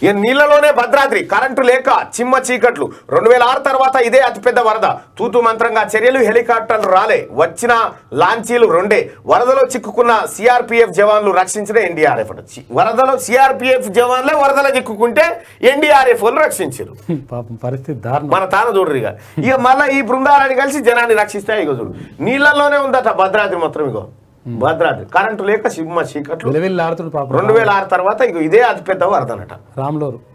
ఇక నీళ్లలోనే భద్రాద్రి కరెంటు లేక చిమ్మ చీకట్లు రెండు వేల ఆరు తర్వాత ఇదే అతిపెద్ద వరద తూతు మంత్రంగా చర్యలు హెలికాప్టర్లు రాలే వచ్చిన లాంచీలు రెండే వరదలో చిక్కుకున్న సిఆర్పిఎఫ్ జవాన్లు రక్షించిన ఎన్డీఆర్ఎఫ్ వరదలో సిఆర్పిఎఫ్ జవాన్లే వరదలో చిక్కుకుంటే ఎన్డీఆర్ఎఫ్ వాళ్ళు రక్షించారు పాపం పరిస్థితి దారుణం మన తాన చూడరు ఇక ఇక మళ్ళీ ఈ బృందాలని కలిసి జనాన్ని రక్షిస్తే ఇక చూడు నీళ్ళల్లోనే ఉందట భద్రాద్రి మొత్తం ఇగో భద్రాద్రి కరెంటు లేక సింహ చీకట్లు విలవిల్లాడుతుంది పాపం రెండు వేల ఆరు తర్వాత ఇక ఇదే అతిపెద్ద వరదనట రాములోరు